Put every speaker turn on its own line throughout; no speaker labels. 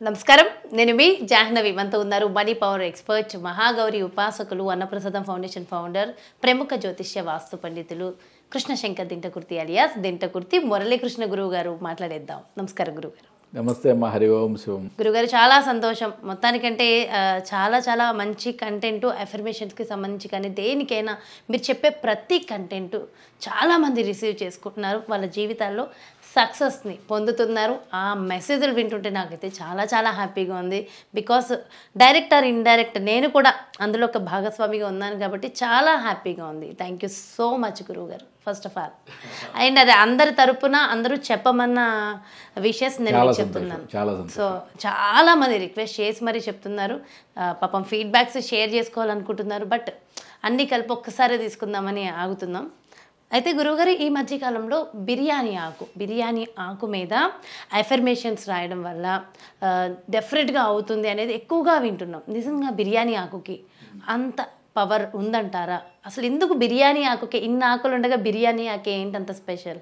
నమస్కారం నేను మీ జాహ్నవి మనతో ఉన్నారు మనీ పవర్ ఎక్స్పర్ట్ మహాగౌరి ఉపాసకులు అన్నప్రసాదం ఫౌండేషన్ ఫౌండర్ ప్రముఖ జ్యోతిష్య వాస్తు పండితులు కృష్ణశంకర్ దింటకుర్తి అలియాస్ దింటకుర్తి మురళీకృష్ణ గురువు గారు మాట్లాడేద్దాం నమస్కారం గురువు గారు
నమస్తే అమ్మ హరి ఓం శివం
గురుగారు చాలా సంతోషం మొత్తానికంటే ఆ, చాలా చాలా మంచి కంటెంట్ అఫర్మేషన్స్కి సంబంధించి కానీ దేనికైనా మీరు చెప్పే ప్రతి కంటెంట్ చాలామంది రిసీవ్ చేసుకుంటున్నారు వాళ్ళ జీవితాల్లో సక్సెస్ని పొందుతున్నారు ఆ మెసేజ్లు వింటుంటే నాకైతే చాలా చాలా హ్యాపీగా ఉంది బికాస్ డైరెక్ట్ ఆర్ ఇండైరెక్ట్ నేను కూడా అందులో ఒక భాగస్వామిగా ఉన్నాను కాబట్టి చాలా హ్యాపీగా ఉంది థ్యాంక్ యూ సో మచ్ గురువు గారు ఫస్ట్ ఆఫ్ ఆల్ అండ్ అది అందరి తరపున అందరూ చెప్పమన్న విషయస్ నేను
చాలా
మీకు
సంతోషం
చెప్తున్నాను
చాలా సంతోషం
సో చాలా మంది రిక్వెస్ట్ చేసి మరీ చెప్తున్నారు ఆ, పాపం ఫీడ్బ్యాక్స్ షేర్ చేసుకోవాలనుకుంటున్నారు బట్ అన్నీ కలిపి ఒక్కసారి తీసుకుందామని ఆగుతున్నాం అయితే గురువుగారు ఈ మధ్యకాలంలో బిర్యానీ ఆకు బిర్యానీ ఆకు మీద అఫర్మేషన్స్ రాయడం వల్ల డెఫినెట్గా అవుతుంది అనేది ఎక్కువగా వింటున్నాం నిజంగా బిర్యానీ ఆకుకి అంత పవర్ ఉందంటారా అసలు ఎందుకు బిర్యానీ ఆకుకి ఇన్ని ఆకులు ఉండగా బిర్యానీ ఆకే ఏంటంత స్పెషల్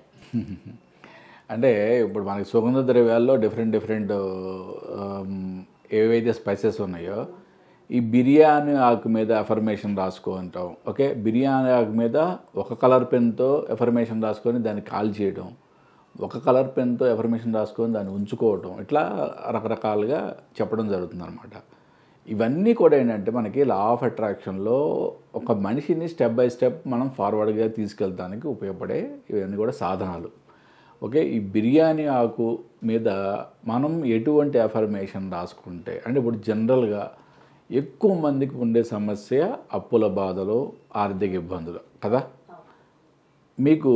అంటే ఇప్పుడు మనకి సుగంధ ద్రవ్యాల్లో డిఫరెంట్ డిఫరెంట్ ఏవైతే స్పైసెస్ ఉన్నాయో ఈ బిర్యానీ ఆకు మీద అఫర్మేషన్ రాసుకుంటాం ఓకే బిర్యానీ ఆకు మీద ఒక కలర్ పెన్తో ఎఫర్మేషన్ రాసుకొని దాన్ని కాల్ చేయడం ఒక కలర్ పెన్తో ఎఫర్మేషన్ రాసుకొని దాన్ని ఉంచుకోవటం ఇట్లా రకరకాలుగా చెప్పడం జరుగుతుంది అనమాట ఇవన్నీ కూడా ఏంటంటే మనకి లా ఆఫ్ అట్రాక్షన్లో ఒక మనిషిని స్టెప్ బై స్టెప్ మనం ఫార్వర్డ్గా తీసుకెళ్తానికి ఉపయోగపడే ఇవన్నీ కూడా సాధనాలు ఓకే ఈ బిర్యానీ ఆకు మీద మనం ఎటువంటి అఫర్మేషన్ రాసుకుంటే అంటే ఇప్పుడు జనరల్గా ఎక్కువ మందికి ఉండే సమస్య అప్పుల బాధలు ఆర్థిక ఇబ్బందులు కదా మీకు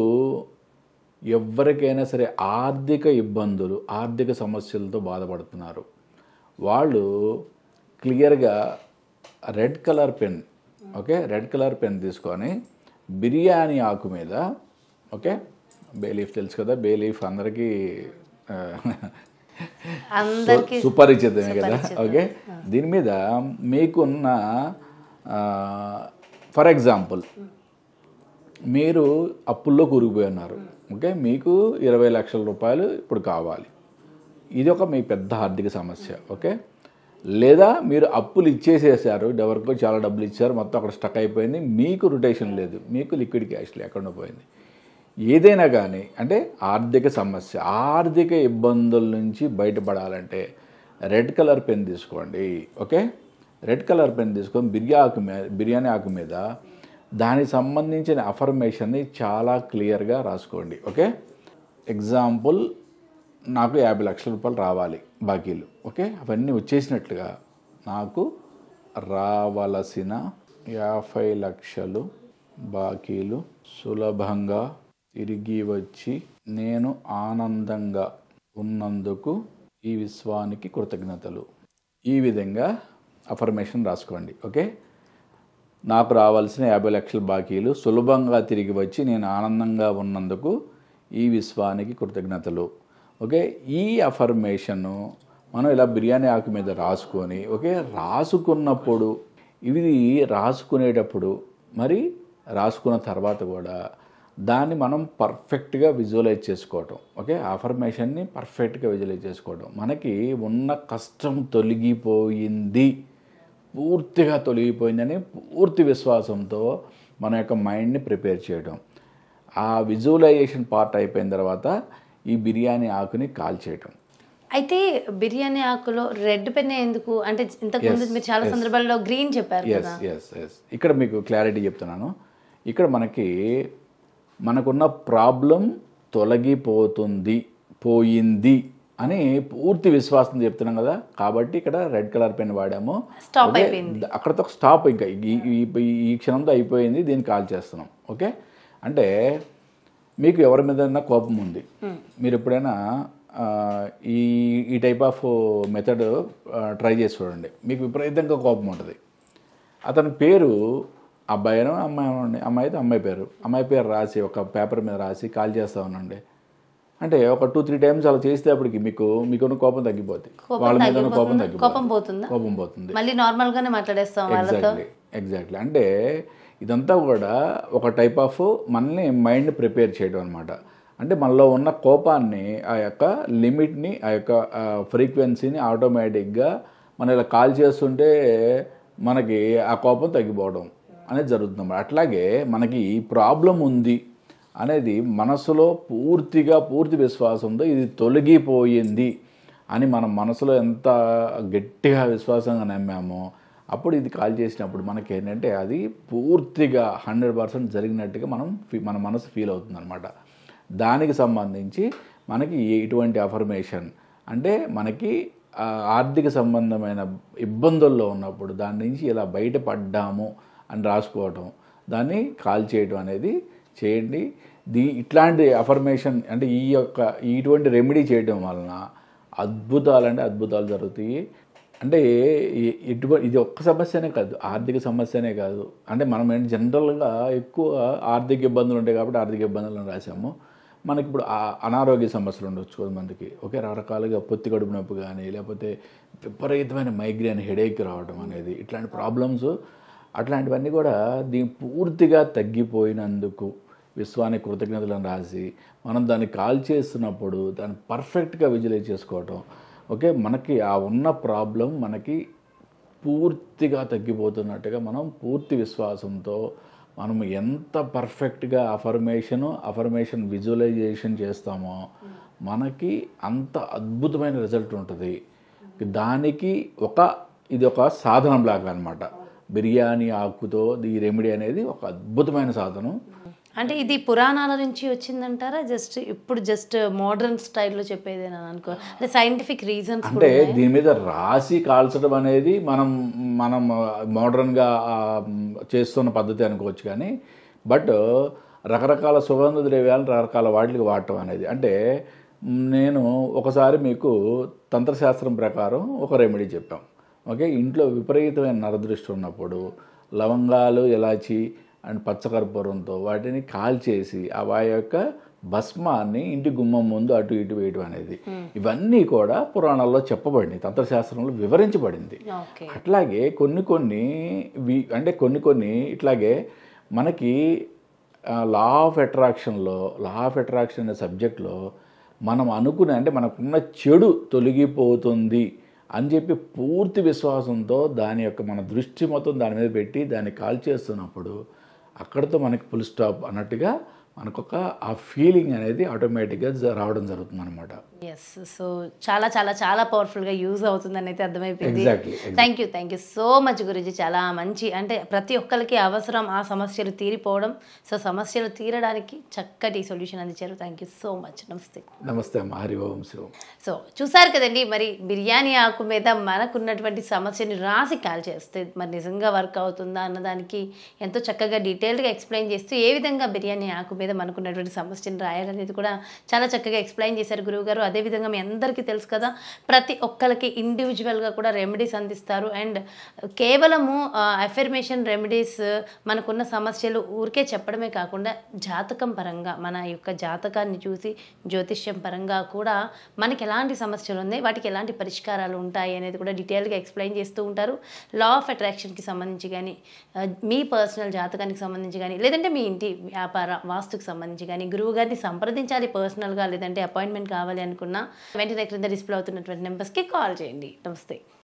ఎవరికైనా సరే ఆర్థిక ఇబ్బందులు ఆర్థిక సమస్యలతో బాధపడుతున్నారు వాళ్ళు క్లియర్గా red colour pen okay red colour pen తీసుకొని బిర్యానీ ఆకు మీద ఓకే బే లీఫ్ తెలుసు కదా బే లీఫ్ అందరికీ ఆ,
అందరికీ
సుపరిచితమే కదా ఓకే దీని మీద మీకున్న ఫర్ ఎగ్జాంపుల్ మీరు అప్పుల్లో కూరుకుపోయి ఉన్నారు ఓకే మీకు ఇరవై లక్షల రూపాయలు ఇప్పుడు కావాలి ఇది ఒక మీ పెద్ద ఆర్థిక సమస్య ఓకే లేదా మీరు అప్పులు ఇచ్చేసేసారు ఎవరికో చాలా డబ్బులు ఇచ్చారు మొత్తం అక్కడ స్టక్ అయిపోయింది మీకు రొటేషన్ లేదు మీకు లిక్విడ్ క్యాష్ ఎక్కడ పోయింది ఏదైనా కానీ అంటే ఆర్థిక సమస్య ఆర్థిక ఇబ్బందుల నుంచి బయటపడాలంటే రెడ్ కలర్ పెన్ తీసుకోండి ఓకే రెడ్ కలర్ పెన్ తీసుకొని బిర్యా ఆకు మీద బిర్యానీ ఆకు మీద దానికి సంబంధించిన అఫర్మేషన్ని చాలా క్లియర్గా రాసుకోండి ఓకే ఎగ్జాంపుల్ నాకు యాభై లక్షల రూపాయలు రావాలి బాకీలు ఓకే అవన్నీ వచ్చేసినట్లుగా నాకు రావలసిన యాభై లక్షలు బాకీలు సులభంగా తిరిగి వచ్చి నేను ఆనందంగా ఉన్నందుకు ఈ విశ్వానికి కృతజ్ఞతలు ఈ విధంగా అఫర్మేషన్ రాసుకోండి ఓకే నాకు రావాల్సిన యాభై లక్షల బాకీలు సులభంగా తిరిగి వచ్చి నేను ఆనందంగా ఉన్నందుకు ఈ విశ్వానికి కృతజ్ఞతలు ఓకే ఈ అఫర్మేషను మనం ఇలా బిర్యానీ ఆకు మీద రాసుకొని ఓకే రాసుకున్నప్పుడు ఇవి రాసుకునేటప్పుడు మరి రాసుకున్న తర్వాత కూడా దాన్ని మనం పర్ఫెక్ట్గా విజువలైజ్ చేసుకోవటం ఓకే అఫర్మేషన్ని పర్ఫెక్ట్గా విజువలైజ్ చేసుకోవడం మనకి ఉన్న కష్టం తొలగిపోయింది పూర్తిగా తొలగిపోయిందని పూర్తి విశ్వాసంతో మన యొక్క మైండ్ని ప్రిపేర్ చేయడం ఆ విజువలైజేషన్ పార్ట్ అయిపోయిన తర్వాత ఈ బిర్యానీ ఆకుని కాల్ చేయటం
అయితే బిర్యానీ ఆకులో రెడ్ పెన్ ఎందుకు అంటే ఇంతకు ముందు మీరు చాలా సందర్భాల్లో గ్రీన్ చెప్పారు
ఎస్
కదా
ఎస్ ఎస్ ఇక్కడ మీకు క్లారిటీ చెప్తున్నాను ఇక్కడ మనకి మనకున్న ప్రాబ్లం తొలగిపోతుంది పోయింది అని పూర్తి విశ్వాసం చెప్తున్నాం కదా కాబట్టి ఇక్కడ రెడ్ కలర్ పెన్ వాడాము
Stop
ఓకే?
అయిపోయింది.
అక్కడతో స్టాప్ ఇంకా ఈ ఈ- ఈ- ఈ క్షణంతో అయిపోయింది దీన్ని కాల్ చేస్తున్నాం ఓకే అంటే మీకు ఎవరి మీద కోపం ఉంది మీరు ఎప్పుడైనా ఆ, ఈ ఈ టైప్ ఆఫ్ మెథడ్ ట్రై చేసి చూడండి మీకు విపరీతంగా కోపం ఉంటుంది అతని పేరు అబ్బాయినో అమ్మాయి అనండి అమ్మాయి అయితే అమ్మాయి పేరు అమ్మాయి పేరు రాసి ఒక పేపర్ మీద రాసి కాల్ చేస్తా ఉండండి అంటే ఒక టూ త్రీ టైమ్స్ అలా చేస్తే అప్పటికి మీకు మీకున్న కోపం తగ్గిపోద్ది
కోపం
వాళ్ళ మీద ఉన్న కోపం
తగ్గిపోతుందా? కోపం
తగ్గిపోతుంది
పోతుందా
కోపం పోతుంది
మళ్ళీ నార్మల్ గానే మాట్లాడేస్తాం వాళ్ళతో
ఎగ్జాక్ట్లీ ఎగ్జాక్ట్లీ అంటే ఇదంతా కూడా ఒక టైప్ ఆఫ్ మనల్ని మైండ్ ప్రిపేర్ చేయడం అనమాట అంటే మనలో ఉన్న కోపాన్ని ఆ యొక్క లిమిట్ని ఆ యొక్క ఫ్రీక్వెన్సీని ఆటోమేటిక్గా మనం ఇలా కాల్ చేస్తుంటే మనకి ఆ కోపం తగ్గిపోవడం అనేది జరుగుతుంది అట్లాగే మనకి ఈ ప్రాబ్లం ఉంది అనేది మనసులో పూర్తిగా పూర్తి విశ్వాసంతో ఇది తొలగిపోయింది అని మనం మనసులో ఎంత గట్టిగా విశ్వాసంగా నమ్మామో అప్పుడు ఇది కాల్ చేసినప్పుడు మనకి ఏంటంటే అది పూర్తిగా హండ్రెడ్ పర్సెంట్ జరిగినట్టుగా మనం ఫీ- మన మనసు ఫీల్ అవుతుంది అనమాట దానికి సంబంధించి మనకి ఇటువంటి అఫర్మేషన్ అంటే మనకి ఆ, ఆర్థిక సంబంధమైన ఇబ్బందుల్లో ఉన్నప్పుడు దాని నుంచి ఇలా బయటపడ్డాము అని రాసుకోవటం దాన్ని కాల్ చేయడం అనేది చేయండి దీ ఇట్లాంటి అఫర్మేషన్ అంటే ఈ యొక్క ఇటువంటి రెమెడీ చేయడం వలన అద్భుతాలు అంటే అద్భుతాలు జరుగుతాయి అంటే ఈ- ఇటువ ఇది ఒక్క సమస్యనే కాదు ఆర్థిక సమస్యనే కాదు అంటే మనం ఏంటి జనరల్గా ఎక్కువ ఆర్థిక ఇబ్బందులు ఉంటాయి కాబట్టి ఆర్థిక ఇబ్బందులను రాసాము మనకి ఇప్పుడు ఆ అనారోగ్య సమస్యలు ఉండొచ్చు కొంతమందికి ఒకే రకరకాలుగా పొత్తి కడుపు నొప్పి కానీ లేకపోతే విపరీతమైన మైగ్రేన్ హెడేక్ రావడం అనేది ఇట్లాంటి ప్రాబ్లమ్స్ అట్లాంటివన్నీ కూడా దీని పూర్తిగా తగ్గిపోయినందుకు విశ్వానికి కృతజ్ఞతలను రాసి మనం దాన్ని కాల్ చేస్తున్నప్పుడు దాన్ని పర్ఫెక్ట్గా విజువలైజ్ చేసుకోవటం ఓకే మనకి ఆ ఉన్న ప్రాబ్లం మనకి పూర్తిగా తగ్గిపోతున్నట్టుగా మనం పూర్తి విశ్వాసంతో మనం ఎంత పర్ఫెక్ట్గా అఫర్మేషను అఫర్మేషన్ విజువలైజేషన్ చేస్తామో మనకి అంత అద్భుతమైన రిజల్ట్ ఉంటుంది దానికి ఒక ఇది ఒక సాధనం లాగా అనమాట బిర్యానీ ఆకుతో ఈ రెమెడీ అనేది ఒక అద్భుతమైన సాధనం
అంటే ఇది పురాణాల నుంచి వచ్చిందంటారా జస్ట్ ఇప్పుడు జస్ట్ మోడర్న్ స్టైల్లో చెప్పేదేనా అనుకో అంటే సైంటిఫిక్ రీజన్స్
అంటే దీని మీద రాసి కాల్చడం అనేది మనం మనం మోడర్న్గా చేస్తున్న పద్ధతి అనుకోవచ్చు కానీ బట్ రకరకాల సుగంధ ద్రవ్యాలను రకరకాల వాటికి వాడటం అనేది అంటే నేను ఒకసారి మీకు తంత్రశాస్త్రం ప్రకారం ఒక రెమెడీ చెప్పాం ఓకే ఇంట్లో విపరీతమైన నరదృష్టి ఉన్నప్పుడు లవంగాలు ఎలాచి అండ్ పచ్చకర్పూరంతో వాటిని కాల్చేసి ఆ వారి యొక్క భస్మాన్ని ఇంటి గుమ్మం ముందు అటు ఇటు వేయడం అనేది ఇవన్నీ కూడా పురాణాల్లో చెప్పబడింది తంత్రశాస్త్రంలో వివరించబడింది
ఓకే
అట్లాగే కొన్ని కొన్ని వి- అంటే కొన్ని కొన్ని ఇట్లాగే మనకి లా ఆఫ్ అట్రాక్షన్లో లా ఆఫ్ అట్రాక్షన్ అనే సబ్జెక్ట్లో మనం అనుకునే అంటే మనకున్న చెడు తొలగిపోతుంది అని చెప్పి పూర్తి విశ్వాసంతో దాని యొక్క మన దృష్టి మొత్తం దాని మీద పెట్టి దాన్ని కాల్ చేస్తున్నప్పుడు అక్కడితో మనకి ఫుల్ స్టాప్ అన్నట్టుగా మనకొక ఆ ఫీలింగ్ అనేది ఆటోమేటిక్గా జ- రావడం జరుగుతుంది అనమాట
ఎస్ సో చాలా చాలా చాలా పవర్ఫుల్గా యూజ్ అవుతుందని అయితే అర్థమైపోయింది
Exactly,
thank you thank you so much గురించి చాలా మంచి అంటే ప్రతి ఒక్కరికి అవసరం ఆ సమస్యలు తీరిపోవడం సో సమస్యలు తీరడానికి చక్కటి సొల్యూషన్ అందించారు థ్యాంక్ యూ సో మచ్ నమస్తే
నమస్తే అమ్మ హరి ఓం శివం
సో చూసారు కదండి మరి బిర్యానీ ఆకు మీద మనకున్నటువంటి సమస్యని రాసి కాల్ చేస్తే మరి నిజంగా వర్క్ అవుతుందా అన్నదానికి ఎంతో చక్కగా డీటెయిల్డ్గా ఎక్స్ప్లెయిన్ చేస్తూ ఏ విధంగా బిర్యానీ ఆకు మీద మనకున్నటువంటి సమస్యని రాయాలనేది కూడా చాలా చక్కగా ఎక్స్ప్లెయిన్ చేశారు గురువు గారు అదేవిధంగా మీ అందరికీ తెలుసు కదా ప్రతి ఒక్కరికి ఇండివిజువల్గా కూడా రెమెడీస్ అందిస్తారు అండ్ కేవలము అఫర్మేషన్ రెమెడీస్ మనకున్న సమస్యలు ఊరికే చెప్పడమే కాకుండా జాతకం పరంగా మన యొక్క జాతకాన్ని చూసి జ్యోతిష్యం పరంగా కూడా మనకి ఎలాంటి సమస్యలు ఉన్నాయి వాటికి ఎలాంటి పరిష్కారాలు ఉంటాయి అనేది కూడా డీటెయిల్గా ఎక్స్ప్లెయిన్ చేస్తూ ఉంటారు లా ఆఫ్ అట్రాక్షన్కి సంబంధించి కానీ ఆ, మీ పర్సనల్ జాతకానికి సంబంధించి కానీ లేదంటే మీ ఇంటి వ్యాపార వాస్తుకు సంబంధించి కానీ గురువు గారిని సంప్రదించాలి పర్సనల్గా లేదంటే అపాయింట్మెంట్ కావాలి అనుకున్నా వెంటనే క్రింద డిస్ప్లే అవుతున్నటువంటి నెంబర్స్కి కాల్ చేయండి నమస్తే